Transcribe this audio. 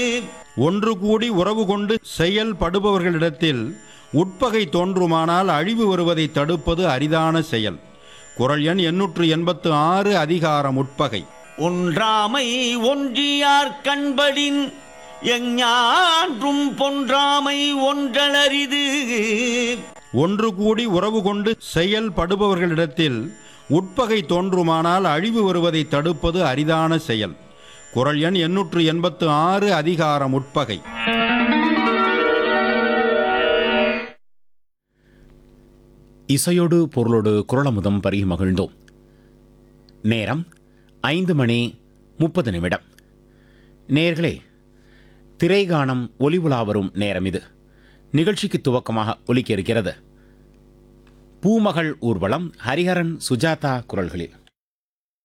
ஒன்று கூடி உறவு கொண்டு செயல்படுபவர்களிடத்தில் உட்பகை தோன்றுமானால் அழிவு வருவதை தடுப்பது அரிதான செயல் குரல் எண் எண்ணூற்று எண்பத்து ஆறு அதிகாரம் உட்பகை ஒன்றாமை ஒன்றியார் கண்படின் எஞ்ஞான்றும் பொன்றாமை ஒன்றலரிது ஒன்று கூடி உறவு கொண்டு செயல்படுபவர்களிடத்தில் உட்பகை தோன்றுமானால் அழிவு வருவதை தடுப்பது அரிதான செயல் குரல் எண் எண்ணூற்று எண்பத்து ஆறு அதிகாரம் உட்பகை இசையோடு பொருளோடு குரலமுதம் பருகி மகிழ்ந்தோம் நேரம் ஐந்து மணி முப்பது நிமிடம் நேர்களே திரைகானம் ஒலி உலா வரும் நேரம் இது நிகழ்ச்சிக்கு துவக்கமாக ஒலிக்க இருக்கிறது பூமகள் ஊர்வலம் ஹரிஹரன் சுஜாதா குரல்களில்